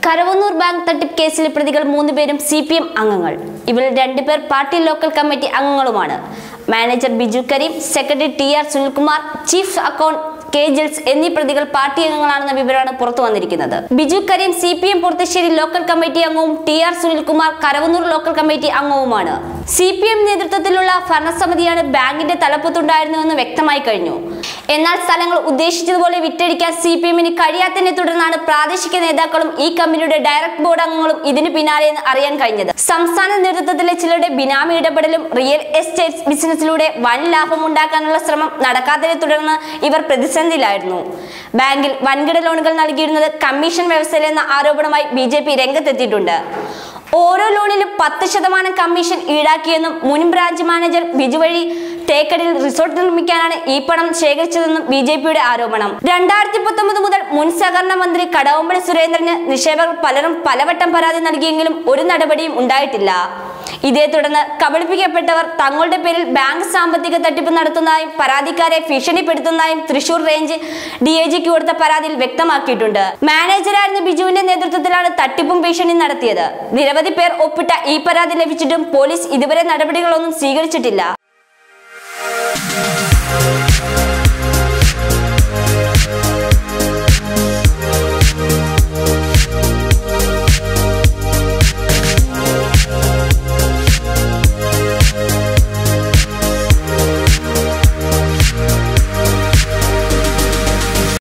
കരവന്നൂർ bank തട്ടിപ്പ് കേസിലെ പ്രതികൾ മൂന്നുപേരും സി പി എം അംഗങ്ങൾ ഇവരിൽ രണ്ടുപേർ പാർട്ടി ലോക്കൽ കമ്മിറ്റി അംഗങ്ങളുമാണ് manager Biju Karim secretary T R Sunilkumar chief account K Jils എന്നീ പ്രതികൾ പാർട്ടി അംഗങ്ങളാണെന്ന വിവരമാണ് പുറത്തു വന്നിരിക്കുന്നത് Biju Karim C P M Purathissery local committee അംഗവും T R Sunilkumar Karuvannur local committee അംഗവുമാണ് സി പി എം നേതൃത്വത്തിലുള്ള ഭരണസമിതിയാണ് ബാങ്കിന്റെ തലപ്പത്തുണ്ടായിരുന്നുവെന്ന് വ്യക്തമായി കഴിഞ്ഞു എന്നാൽ സ്ഥലങ്ങൾ ഉദ്ദേശിച്ചതുപോലെ വിറ്റഴിക്കാൻ സി പി എമ്മിന് കഴിയാത്തതിനെ തുടർന്നാണ് പ്രാദേശിക നേതാക്കളും ഈ കമ്പനിയുടെ ഡയറക്ട് ബോർഡ് അംഗങ്ങളും ഇതിന് പിന്നാലെ എന്ന് അറിയാൻ കഴിഞ്ഞത് സംസ്ഥാന നേതൃത്വത്തിലെ ചിലരുടെ ബിനാമി ഇടപെടലും റിയൽ എസ്റ്റേറ്റ് ബിസിനസ്സിലൂടെ വൻ ലാഭം ഉണ്ടാക്കാനുള്ള ശ്രമം നടക്കാത്തതിനെ തുടർന്ന് ഇവർ പ്രതിസന്ധിയിലായിരുന്നു ബാങ്കിൽ വൻകിട ലോണുകൾ നൽകിയിരുന്നത് കമ്മീഷൻ വ്യവസ്ഥയിലെന്ന ആരോപണമായി ബി ജെ പി രംഗത്തെത്തിയിട്ടുണ്ട് ഓരോ ലോണിലും പത്ത് ശതമാനം കമ്മീഷൻ ഈടാക്കിയെന്നും മുൻ ബ്രാഞ്ച് മാനേജർ ബിജു വഴി തേക്കടിയിൽ റിസോർട്ട് നിർമ്മിക്കാനാണ് ഈ പണം ശേഖരിച്ചതെന്നും ബി ജെ പിയുടെ ആരോപണം രണ്ടായിരത്തി പത്തൊമ്പത് മുതൽ മുൻ സഹകരണ മന്ത്രി കടകംപള്ളി സുരേന്ദ്രന് നിക്ഷേപകർ പലരും പലവട്ടം പരാതി നൽകിയെങ്കിലും ഒരു നടപടിയും ഉണ്ടായിട്ടില്ല ഇതേ തുടർന്ന് കബളിപ്പിക്കപ്പെട്ടവർ തങ്ങളുടെ പേരിൽ ബാങ്ക് സാമ്പത്തിക തട്ടിപ്പ് നടത്തുന്നതായും പരാതിക്കാരെ ഭീഷണിപ്പെടുത്തുന്നതായും തൃശൂർ റേഞ്ച് ഡി ഐ ജിക്ക് കൊടുത്ത പരാതിയിൽ വ്യക്തമാക്കിയിട്ടുണ്ട് മാനേജറായിരുന്ന ബിജുവിന്റെ നേതൃത്വത്തിലാണ് തട്ടിപ്പും ഭീഷണി നടത്തിയത് നിരവധി പേർ ഒപ്പിട്ട ഈ പരാതി ലഭിച്ചിട്ടും പോലീസ് ഇതുവരെ നടപടികളൊന്നും സ്വീകരിച്ചിട്ടില്ല